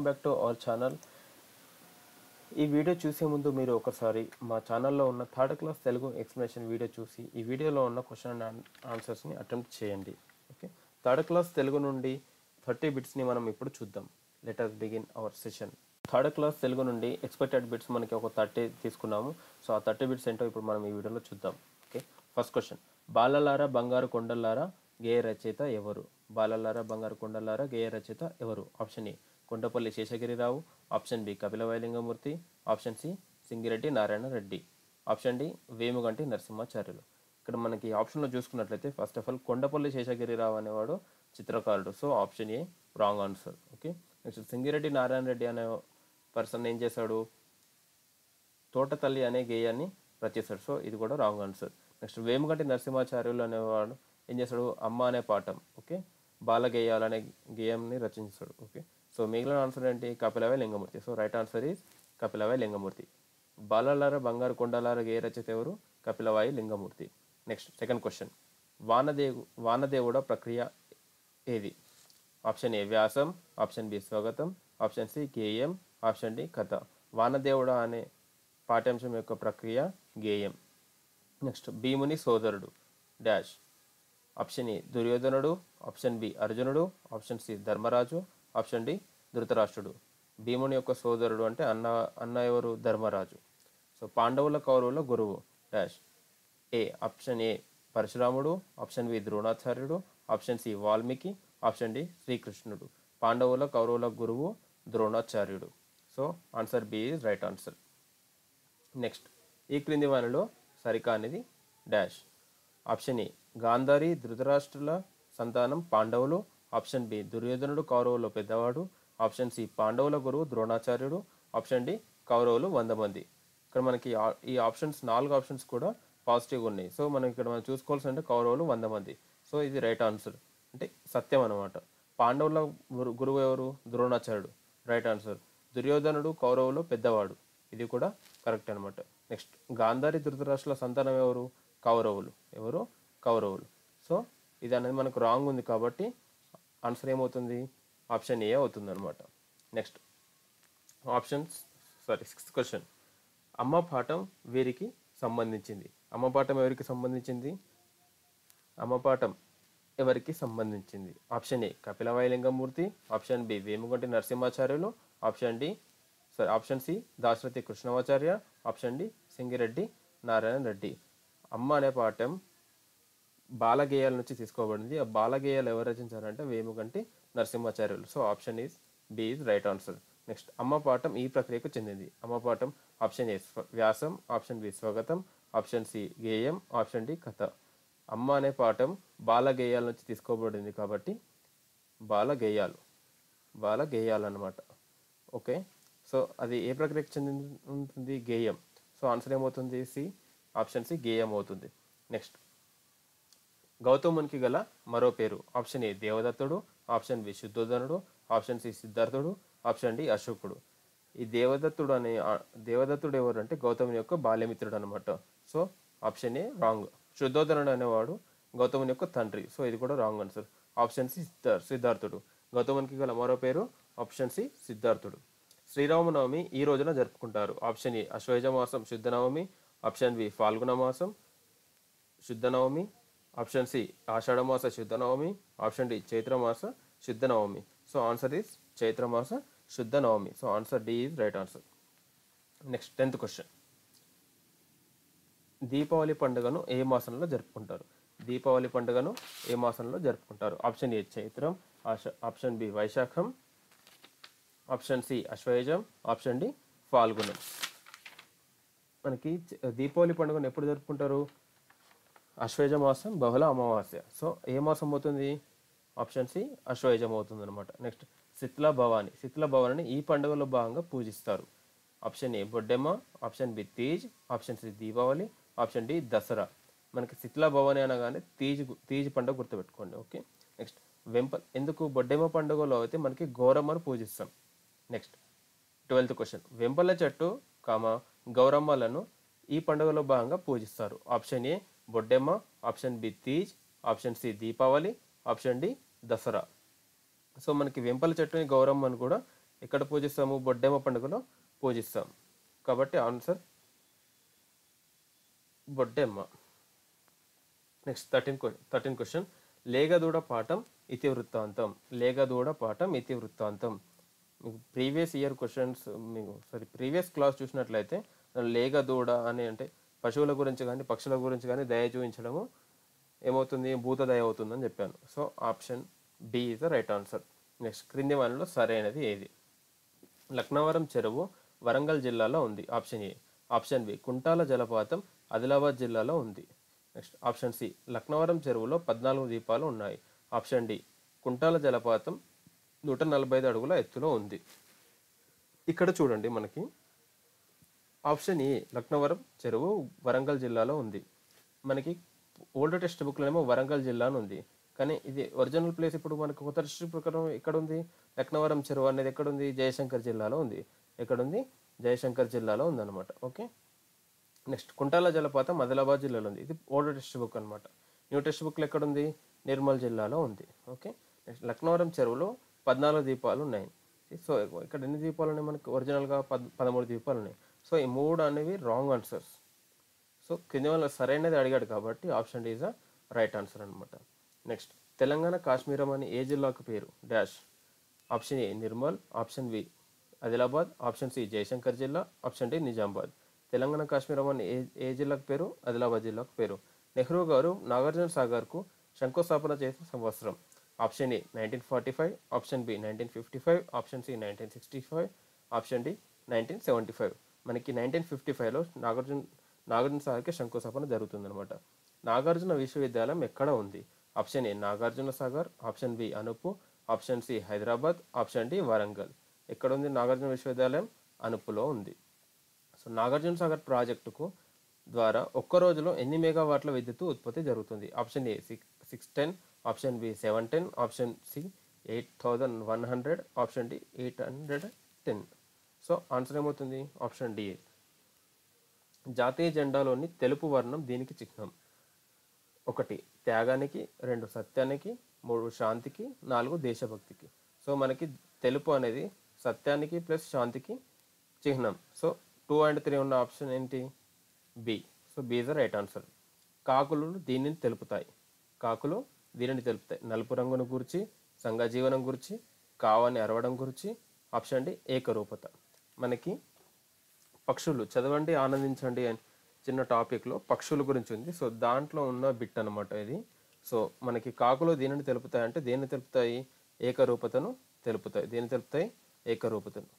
back to our channel ఈ video చూసే ముందు మీరు ఒకసారి మా ఛానల్లో ఉన్న third class Telugu explanation video చూసి ఈ వీడియోలో ఉన్న క్వశ్చన్ అండ్ ఆన్సర్స్ని అటెంప్ట్ చేయండి ఓకే థర్డ్ క్లాస్ తెలుగు నుండి థర్టీ బిట్స్ని మనం ఇప్పుడు చూద్దాం letter begin our session third class Telugu నుండి ఎక్స్పెక్టెడ్ బిట్స్ మనకి ఒక థర్టీ తీసుకున్నాము సో ఆ థర్టీ బిట్స్ ఏంటో ఇప్పుడు మనం ఈ వీడియోలో చూద్దాం ఓకే ఫస్ట్ క్వశ్చన్ బాలలారా బంగారు కొండలారా గేయ రచయిత ఎవరు బాలలారా బంగారు కొండలారా గేయ రచయిత ఎవరు option A Kondapalli Seshagiri Rao option B Kapilavai Lingamurthy option C Singireddy Narayana Reddy option D Vemuganti Narasimhacharyulu ఇక్కడ మనకి ఆప్షన్లో చూసుకున్నట్లయితే first of all Kondapalli Seshagiri Rao అనేవాడు చిత్రకారుడు so option A wrong answer okay next Singireddy Narayana Reddy అనే పర్సన్ ఏం చేశాడు తోటతల్లి అనే గేయాన్ని రచిస్తాడు సో ఇది కూడా wrong answer next Vemuganti Narasimhacharyulu అనేవాడు ఏం చేస్తాడు అమ్మ అనే పాఠం ఓకే బాల గేయాలు అనే గేయంని రచించాడు ఓకే సో మిగిలిన ఆన్సర్ ఏంటి Kapilavai Lingamurthy so right answer is Kapilavai Lingamurthy బాలలార బంగారు కొండలార గేయ రచయిత ఎవరు Kapilavai Lingamurthy next second question వానదేవు వానదేవుడ ప్రక్రియ ఏది ఆప్షన్ ఏ వ్యాసం ఆప్షన్ బి స్వాగతం ఆప్షన్ సి గేయం ఆప్షన్ డి కథ వానదేవుడ అనే పాఠ్యాంశం యొక్క ప్రక్రియ గేయం నెక్స్ట్ భీముని సోదరుడు dash option A Duryodhanudu option B Arjunudu option C Dharmaraju option D Dhritarashtrudu భీముని యొక్క సోదరుడు అంటే అన్న అన్న ఎవరు ధర్మరాజు సో పాండవుల కౌరవుల గురువు dash A option A Parashuramudu option B Dronacharyudu option C Valmiki option D Srikrishnudu పాండవుల కౌరవుల గురువు Dronacharyudu so answer B is right answer next ఈ క్రింది వానిలో సరికానిది డాష్ ఆప్షన్ ఏ గాంధారి ధృతరాష్ట్రుల సంతానం పాండవులు ఆప్షన్ బి దుర్యోధనుడు కౌరవులు పెద్దవాడు ఆప్షన్ సి పాండవుల గురువు ద్రోణాచార్యుడు ఆప్షన్ డి కౌరవులు వంద మంది ఇక్కడ మనకి ఆ- ఈ ఆప్షన్స్ నాలుగు ఆప్షన్స్ కూడా పాజిటివ్ ఉన్నాయి సో మనం ఇక్కడ మనం చూసుకోవాల్సి అంటే కౌరవులు వంద మంది సో ఇది రైట్ ఆన్సర్ అంటే సత్యం అనమాట పాండవుల గురు- గురువు ఎవరు ద్రోణాచార్యుడు రైట్ ఆన్సర్ దుర్యోధనుడు కౌరవులు పెద్దవాడు ఇది కూడా కరెక్ట్ అనమాట నెక్స్ట్ గాంధారి ధృతరాష్ట్రుల సంతానం ఎవరు కౌరవులు ఎవరు కౌరవులు సో ఇది అనేది మనకు రాంగ్ ఉంది కాబట్టి ఆన్సర్ ఏమవుతుంది ఆప్షన్ ఏ అవుతుంది అనమాట next options sorry sixth question అమ్మ పాఠం వీరికి సంబంధించింది అమ్మ పాఠం ఎవరికి సంబంధించింది అమ్మ పాఠం ఎవరికి సంబంధించింది option A Kapilavai Lingamurthy option B Vemuganti Narasimhacharyulu option D sorry option C Dasarathi Krishnamacharya option D Singireddy Narayana Reddy అమ్మ అనే పాఠం బాలగేయాల నుంచి తీసుకోబడింది ఆ బాలగేయాలు ఎవరు రచించారంటే Vemuganti Narasimhacharyulu so option is B is right answer next అమ్మ పాఠం ఈ ప్రక్రియకు చెందింది అమ్మ పాఠం ఆప్షన్ ఏ స్వ- వ్యాసం ఆప్షన్ బి స్వాగతం ఆప్షన్ సి గేయం ఆప్షన్ డి కథ అమ్మ అనే పాఠం బాలగేయాల నుంచి తీసుకోబడింది కాబట్టి బాలగేయాలు బాలగేయాలు అన్నమాట ఓకే సో అది ఏ ప్రక్రియకు చెంది ఉంటుంది గేయం సో ఆన్సర్ ఏమవుతుంది సి ఆప్షన్ సి గేయం అవుతుంది నెక్స్ట్ గౌతమునికి గల మరో పేరు option A Devadattudu option B Suddhodanudu option C Siddharthudu option D Ashokudu ఈ దేవదత్తుడు అనే ఆ- దేవదత్తుడు ఎవరు అంటే గౌతముని యొక్క బాల్యమిత్రుడు అనమాట so option A wrong Suddhodanudu అనేవాడు గౌతముని యొక్క తండ్రి సో ఇది కూడా wrong answer option C Siddhar Siddharthudu గౌతమునికి గల మరో పేరు ఆప్షన్ సి సిద్ధార్థుడు శ్రీరామనవమి ఈ రోజున జరుపుకుంటారు ఆప్షన్ ఏ అశ్వయుజ మాసం శుద్ధ నవమి ఆప్షన్ బి ఫాల్గుణ మాసం శుద్ధ నవమి ఆప్షన్ సి ఆషాఢమాస శుద్ధ నవమి ఆప్షన్ డి చైత్రమాస శుద్ధ నవమి సో ఆన్సర్ ఈస్ చైత్రమాస శుద్ధ నవమి so answer D is right answer next tenth question Deepavali పండుగను ఏ మాసంలో జరుపుకుంటారు దీపావళి పండుగను ఏ మాసంలో జరుపుకుంటారు ఆప్షన్ ఏ చైత్రం ఆశ- ఆప్షన్ బి వైశాఖం ఆప్షన్ సి అశ్వయుజం ఆప్షన్ డి ఫాల్గుణం మనకి చ- దీపావళి పండుగను ఎప్పుడు జరుపుకుంటారు అశ్వయుజ మాసం బహుళ అమావాస్య సో ఏ మాసం అవుతుంది ఆప్షన్ సి అశ్వయుజం అవుతుంది అనమాట నెక్స్ట్ శిత్లా భవాని శిత్లా భవాని ఈ పండుగలో భాగంగా పూజిస్తారు option A Boddemma option B Teej option C Deepavali option D Dasara మనకి శిత్లా భవాని అనగానే తీజ్ గు- తీజ్ పండుగ గుర్తుపెట్టుకోండి ఓకే నెక్స్ట్ వెంప ఎందుకు బొడ్డెమ్మ పండుగలో అయితే మనకి గౌరమ్మను పూజిస్తాం నెక్స్ట్ ట్వెల్త్ క్వశ్చన్ వెంపల చెట్టు కామ గౌరమ్మలను ఈ పండుగలో భాగంగా పూజిస్తారు option A Boddemma option B Teej option C Deepavali option D Dasara so మనకి వెంపల చెట్టుని గౌరమ్మను కూడా ఎక్కడ పూజిస్తాము బొడ్డెమ్మ పండుగలో పూజిస్తాం కాబట్టి answer Boddemma next thirteen thirteen question లేగదూడ పాఠం ఇతి వృత్తాంతం లేగదూడ పాఠం ఇతి వృత్తాంతం మీకు ప్రీవియస్ ఇయర్ క్వశ్చన్స్ మీకు సారీ ప్రీవియస్ క్లాస్ చూసినట్లయితే లేగదూడ అని అంటే పశువుల గురించి కానీ పక్షుల గురించి కానీ దయ చూపించడము ఏమవుతుంది భూత దయ అవుతుందని చెప్పాను so option B is the right answer next క్రింది వానిలో సరైనది ఏది లక్నవరం చెరువు వరంగల్ జిల్లాలో ఉంది option A option B Kuntala జలపాతం ఆదిలాబాద్ జిల్లాలో ఉంది నెక్స్ట్ ఆప్షన్ సి లక్నవరం చెరువులో పద్నాలుగు దీపాలు ఉన్నాయి ఆప్షన్ డి కుంటాల జలపాతం నూట నలభై ఐదు అడుగుల ఎత్తులో ఉంది ఇక్కడ చూడండి మనకి ఆప్షన్ ఏ లక్నవరం చెరువు వరంగల్ జిల్లాలో ఉంది మనకి ఓల్డ్ టెక్స్ట్ బుక్లో ఏమో వరంగల్ జిల్లా అని ఉంది కానీ ఇది ఒరిజినల్ ప్లేస్ ఇప్పుడు మనకు కొత్త టెక్స్ట్ ప్రకారం ఎక్కడ ఉంది లక్నవరం చెరువు అనేది ఎక్కడ ఉంది జయశంకర్ జిల్లాలో ఉంది ఎక్కడ ఉంది జయశంకర్ జిల్లాలో ఉందన్నమాట ఓకే నెక్స్ట్ కుంటాల జలపాతం ఆదిలాబాద్ జిల్లాలో ఉంది ఇది ఓల్డ్ టెక్స్ట్ బుక్ అనమాట న్యూ టెక్స్ట్ బుక్లో ఎక్కడ ఉంది నిర్మల్ జిల్లాలో ఉంది ఓకే నెక్స్ట్ లక్నవరం చెరువులో పద్నాలుగు దీపాలు ఉన్నాయి సో ఇక్కడ ఎన్ని దీపాలు ఉన్నాయి మనకు ఒరిజినల్గా పద్ పదమూడు దీపాలు ఉన్నాయి సో ఈ మూడు అనేవి రాంగ్ ఆన్సర్స్ సో కింద వల్ల సరైనది అడిగాడు కాబట్టి option D is the right answer అనమాట నెక్స్ట్ తెలంగాణ కాశ్మీరం అని ఏ జిల్లాకు పేరు dash option A Nirmal option B Adilabad option C Jayashankar జిల్లా ఆప్షన్ డి నిజామాబాద్ తెలంగాణ కాశ్మీరం అని ఏ ఏ జిల్లాకు పేరు ఆదిలాబాద్ జిల్లాకు పేరు నెహ్రూ గారు నాగార్జున సాగర్కు శంకుస్థాపన చేసిన సంవత్సరం option A nineteen forty five option B nineteen fifty five option C nineteen sixty five option D nineteen seventy five మనకి నైన్టీన్ ఫిఫ్టీ ఫైవ్లో నాగార్జున నాగార్జున సాగర్కి శంకుస్థాపన జరుగుతుందన్నమాట నాగార్జున విశ్వవిద్యాలయం ఎక్కడ ఉంది option A Nagarjuna Sagar option B Anupu option C Hyderabad option D Warangal ఎక్కడ ఉంది నాగార్జున విశ్వవిద్యాలయం అనుపులో ఉంది సో నాగార్జున సాగర్ ప్రాజెక్టుకు ద్వారా ఒక్క రోజులో ఎన్ని మెగావాట్ల విద్యుత్ ఉత్పత్తి జరుగుతుంది option A six six ten option B seven ten option C eight thousand one hundred option D eight hundred ten so answer ఏమవుతుంది ఆప్షన్ డి జాతీయ జెండాలోని తెలుపు వర్ణం దీనికి చిహ్నం ఒకటి త్యాగానికి రెండు సత్యానికి మూడు శాంతికి నాలుగు దేశభక్తికి సో మనకి తెలుపు అనేది సత్యానికి ప్లస్ శాంతికి చిహ్నం సో టూ అండ్ త్రీ ఉన్న ఆప్షన్ ఏంటి B so B is the right answer కాకులు దీనిని తెలుపుతాయి కాకులు దీనిని తెలుపుతాయి నలుపు రంగును గురించి సంఘజీవనం గురించి కావాని అరవడం గురించి ఆప్షన్ డి ఏకరూపత మనకి పక్షులు చదవండి ఆనందించండి అని చిన్న టాపిక్లో పక్షుల గురించి ఉంది సో దాంట్లో ఉన్న బిట్ అనమాట ఇది సో మనకి కాకులు దేనిని తెలుపుతాయి అంటే దేన్ని తెలుపుతాయి ఏకరూపతను తెలుపుతాయి దేన్ని తెలుపుతాయి ఏకరూపతను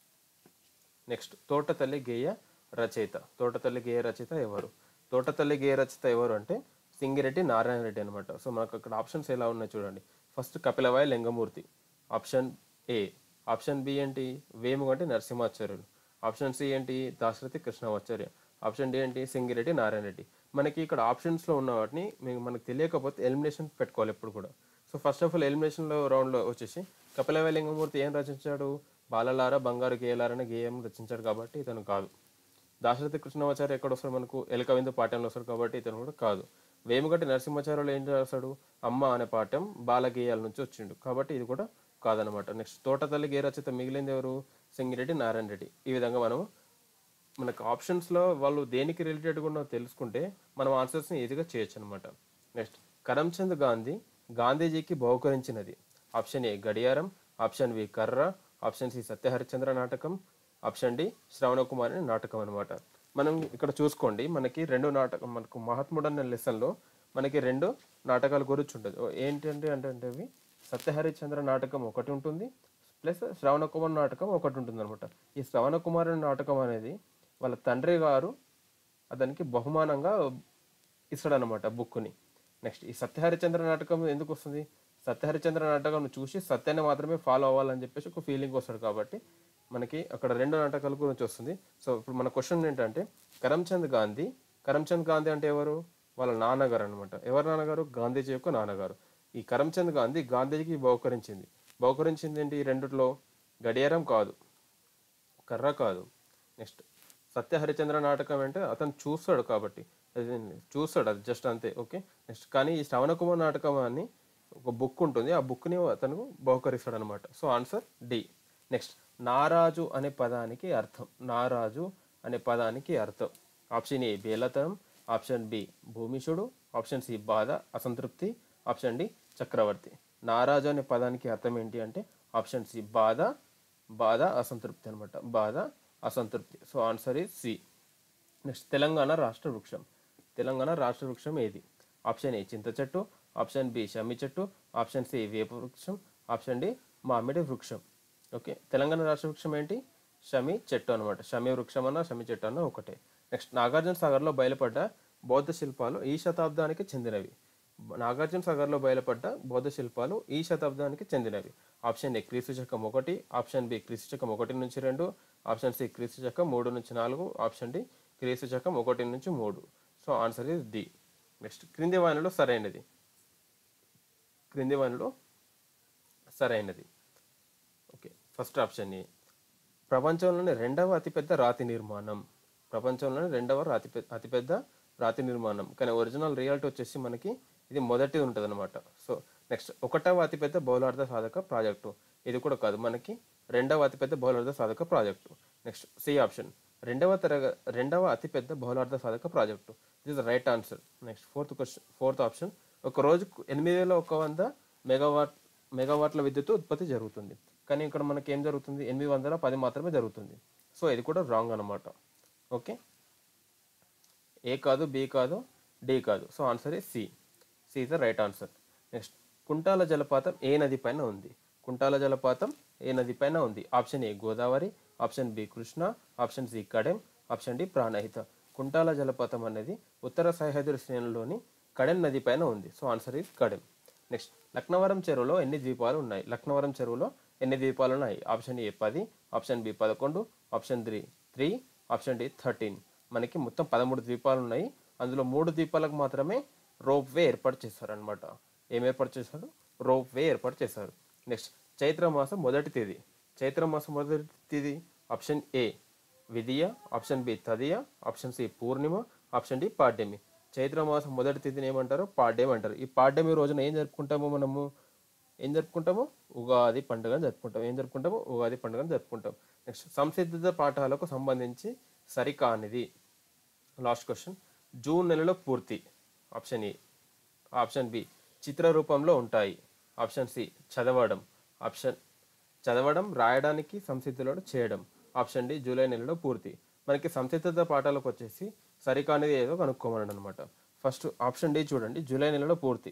నెక్స్ట్ తోటతల్లి గేయ రచయిత తోటతల్లి గేయ రచయిత ఎవరు తోటతల్లి గేయ రచయిత ఎవరు అంటే సింగిరెడ్డి నారాయణ రెడ్డి అనమాట సో మనకు అక్కడ ఆప్షన్స్ ఎలా ఉన్నాయి చూడండి first Kapilavaya Lingamurthy option A option B ఏంటి వేముగంటి నరసింహాచార్యులు ఆప్షన్ సి ఏంటి దాశరథి కృష్ణమాచార్య ఆప్షన్ డి ఏంటి సింగిరెడ్డి నారాయణ రెడ్డి మనకి ఇక్కడ ఆప్షన్స్లో ఉన్న వాటిని మీకు మనకు తెలియకపోతే ఎలిమినేషన్ పెట్టుకోవాలి ఎప్పుడు కూడా సో ఫస్ట్ ఆఫ్ ఆల్ ఎలిమినేషన్లో రౌండ్లో వచ్చేసి కపిలవాయ లింగమూర్తి ఏం రచించాడు బాలలార బంగారు గేయలార అనే గేయం రచించాడు కాబట్టి ఇతను కాదు దాశరథి కృష్ణమాచార్య ఎక్కడ వస్తాడు మనకు ఎలకవిందు పాఠ్యంలో వస్తాడు కాబట్టి ఇతను కూడా కాదు వేముగట్టి నరసింహాచార్యులు ఏం చేస్తాడు అమ్మ అనే పాఠ్యం బాలగేయాల నుంచి వచ్చిండు కాబట్టి ఇది కూడా కాదనమాట నెక్స్ట్ తోటతల్లి గే రచయిత మిగిలింది ఎవరు సింగిరెడ్డి నారాయణ రెడ్డి ఈ విధంగా మనం మనకు ఆప్షన్స్లో వాళ్ళు దేనికి రిలేటెడ్గా ఉన్నో తెలుసుకుంటే మనం ఆన్సర్స్ని ఈజీగా చేయొచ్చు అనమాట నెక్స్ట్ కరమ్చంద్ గాంధీ గాంధీజీకి బహుకరించినది ఆప్షన్ ఏ గడియారం ఆప్షన్ బి కర్ర ఆప్షన్ సి సత్యహరిచంద్ర నాటకం ఆప్షన్ డి శ్రవణ కుమారి నాటకం అనమాట మనం ఇక్కడ చూసుకోండి మనకి రెండు నాటకం మనకు మహాత్ముడు అనే లెసన్లో మనకి రెండు నాటకాల గురించి ఉంటుంది ఓ ఏంటంటే అంటే అంటే అవి సత్యహరిచంద్ర నాటకం ఒకటి ఉంటుంది ప్లస్ శ్రవణ కుమార్ నాటకం ఒకటి ఉంటుంది అనమాట ఈ శ్రవణ కుమారుని నాటకం అనేది వాళ్ళ తండ్రి గారు అతనికి బహుమానంగా ఇస్తాడనమాట బుక్ని నెక్స్ట్ ఈ సత్యహరిచంద్ర నాటకం ఎందుకు వస్తుంది సత్యహరిచంద్ర నాటకం చూసి సత్యాన్ని మాత్రమే ఫాలో అవ్వాలని చెప్పేసి ఒక ఫీలింగ్ వస్తాడు కాబట్టి మనకి అక్కడ రెండు నాటకాల గురించి వస్తుంది సో ఇప్పుడు మన క్వశ్చన్ ఏంటంటే కరమ్చంద్ గాంధీ కరమ్చంద్ గాంధీ అంటే ఎవరు వాళ్ళ నాన్నగారు అనమాట ఎవరి నాన్నగారు గాంధీజీ యొక్క నాన్నగారు ఈ కరమ్చంద్ గాంధీ గాంధీజీకి బహుకరించింది బహుకరించింది ఏంటి ఈ రెండిట్లో గడియారం కాదు కర్ర కాదు నెక్స్ట్ సత్య హరిచంద్ర నాటకం అంటే అతను చూస్తాడు కాబట్టి అది చూస్తాడు అది జస్ట్ అంతే ఓకే నెక్స్ట్ కానీ ఈ శ్రవణ కుమార్ నాటకం అని ఒక బుక్ ఉంటుంది ఆ బుక్ని అతను బహుకరిస్తాడు అనమాట సో ఆన్సర్ డి నెక్స్ట్ నారాజు అనే పదానికి అర్థం నారాజు అనే పదానికి అర్థం ఆప్షన్ ఏ బేలతనం ఆప్షన్ బి భూమిషుడు ఆప్షన్ సి బాధ అసంతృప్తి ఆప్షన్ డి చక్రవర్తి నారాజు అనే పదానికి అర్థం ఏంటి అంటే ఆప్షన్ సి బాధ బాధ అసంతృప్తి అనమాట బాధ అసంతృప్తి so answer is C next Telangana రాష్ట్ర వృక్షం తెలంగాణ రాష్ట్ర వృక్షం ఏది ఆప్షన్ ఏ చింత చెట్టు ఆప్షన్ బి షమి చెట్టు ఆప్షన్ సి వేప వృక్షం ఆప్షన్ డి మామిడి వృక్షం ఓకే తెలంగాణ రాష్ట్ర వృక్షం ఏంటి షమి చెట్టు అనమాట షమి వృక్షం అన్న షమి చెట్టు అన్న ఒకటే నెక్స్ట్ నాగార్జున సాగర్లో బయలుపడ్డ బౌద్ధ శిల్పాలు ఈ శతాబ్దానికి చెందినవి నాగార్జున సాగర్లో బయలుపడ్డ బౌద్ధ శిల్పాలు ఈ శతాబ్దానికి చెందినవి ఆప్షన్ ఏ క్రీస్తు శకం ఒకటి ఆప్షన్ బి క్రీస్తు శకం ఒకటి నుంచి రెండు ఆప్షన్ సి క్రీస్తు శకం మూడు నుంచి నాలుగు ఆప్షన్ డి క్రీస్తు శకం ఒకటి నుంచి మూడు so answer is D next క్రింది వానిలో సరైనది క్రింది వానిలో సరైనది ఓకే ఫస్ట్ ఆప్షన్ ఏ ప్రపంచంలోని రెండవ అతిపెద్ద రాతి నిర్మాణం ప్రపంచంలోని రెండవ రాతి పె- అతిపెద్ద రాతి నిర్మాణం కానీ ఒరిజినల్ రియాలిటీ వచ్చేసి మనకి ఇది మొదటి ఉంటుంది అనమాట సో నెక్స్ట్ ఒకటవ అతిపెద్ద బౌలార్థ సాధక ప్రాజెక్టు ఇది కూడా కాదు మనకి రెండవ అతిపెద్ద బౌలార్థ సాధక ప్రాజెక్టు నెక్స్ట్ సి ఆప్షన్ రెండవ తరగ రెండవ అతిపెద్ద బౌలార్థ సాధక project this right answer next fourth question fourth option ఒక రోజుకు ఎనిమిది వేల ఒక వంద మెగావాట్ మెగావాట్ల విద్యుత్ ఉత్పత్తి జరుగుతుంది కానీ ఇక్కడ మనకి ఏం జరుగుతుంది ఎనిమిది వందల పది మాత్రమే జరుగుతుంది సో ఇది కూడా రాంగ్ అనమాట ఓకే ఏ కాదు బి కాదు డి కాదు so answer A C C is the right answer next Kuntala జలపాతం ఏ నది పైన ఉంది కుంటాల జలపాతం ఏ నది పైన ఉంది option A Godavari option B Krishna option C Kadem option D Pranahita Kuntala జలపాతం అనేది ఉత్తర సహ్యాద్రి శ్రేణులోని కడెం నది పైన ఉంది so answer is Kadem next Laknavaram చెరువులో ఎన్ని ద్వీపాలు ఉన్నాయి లక్నవరం చెరువులో ఎన్ని ద్వీపాలు ఉన్నాయి ఆప్షన్ ఏ పది ఆప్షన్ బి పదకొండు option three three option D thirteen మనకి మొత్తం పదమూడు ద్వీపాలు ఉన్నాయి అందులో మూడు ద్వీపాలకు మాత్రమే రోప్ వే ఏర్పాటు చేశారనమాట ఏం ఏర్పాటు చేశారు రోప్ వే ఏర్పాటు చేశారు నెక్స్ట్ చైత్ర మాసం మొదటి తేదీ చైత్ర మాసం మొదటి తేదీ ఆప్షన్ ఏ విధియ ఆప్షన్ బి తదియ ఆప్షన్ సి పూర్ణిమ ఆప్షన్ డి పాడ్యమి చైత్ర మాసం మొదటి తిథిని ఏమంటారు పాడ్యమి అంటారు ఈ పాడ్యమి రోజున ఏం జరుపుకుంటాము మనము ఏం జరుపుకుంటాము ఉగాది పండుగను జరుపుకుంటాం ఏం జరుపుకుంటాము ఉగాది పండుగను జరుపుకుంటాం నెక్స్ట్ సంసిద్ధత పాఠాలకు సంబంధించి సరికానిది లాస్ట్ క్వశ్చన్ జూన్ నెలలో పూర్తి ఆప్షన్ ఏ ఆప్షన్ బి చిత్ర రూపంలో ఉంటాయి ఆప్షన్ సి చదవడం ఆప్షన్ చదవడం రాయడానికి సంసిద్ధులో చేయడం ఆప్షన్ డి జూలై నెలలో పూర్తి మనకి సంసిద్ధత పాఠాలకు వచ్చేసి సరికానిది ఏదో కనుక్కోమన్నాడు అనమాట ఫస్ట్ ఆప్షన్ డి చూడండి జూలై నెలలో పూర్తి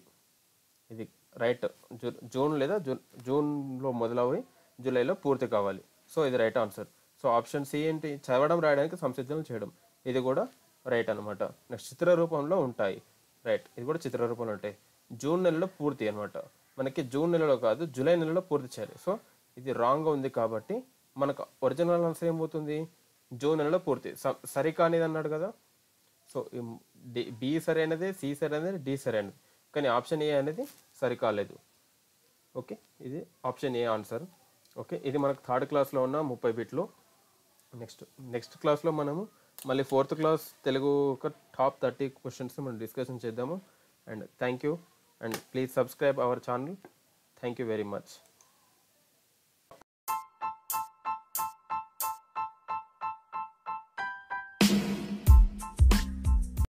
ఇది రైట్ జూ జూన్ లేదా జూ జూన్లో మొదలవి జూలైలో పూర్తి కావాలి సో ఇది right answer so option C ఏంటి చదవడం రాయడానికి సంసిద్ధం చేయడం ఇది కూడా రైట్ అనమాట నెక్స్ట్ చిత్ర రూపంలో ఉంటాయి రైట్ ఇది కూడా చిత్ర రూపంలో ఉంటాయి జూన్ నెలలో పూర్తి అనమాట మనకి జూన్ నెలలో కాదు జూలై నెలలో పూర్తి చేయాలి సో ఇది రాంగ్ ఉంది కాబట్టి మనకు ఒరిజినల్ ఆన్సర్ ఏమవుతుంది జూన్ నెలలో పూర్తి స- సరికానిది అన్నాడు కదా సో ఈ డి బి సరైనదే సి సరైనది డి సరైనది కానీ ఆప్షన్ ఏ అనేది సరికాలేదు ఓకే ఇది ఆప్షన్ ఏ ఆన్సర్ ఓకే ఇది మనకు థర్డ్ క్లాస్లో ఉన్న ముప్పై బిట్లు నెక్స్ట్ నెక్స్ట్ క్లాస్లో మనము మళ్ళీ ఫోర్త్ క్లాస్ తెలుగు ఒక టాప్ థర్టీ క్వశ్చన్స్ మనం డిస్కషన్ చేద్దాము and thank you and please subscribe our channel thank you very much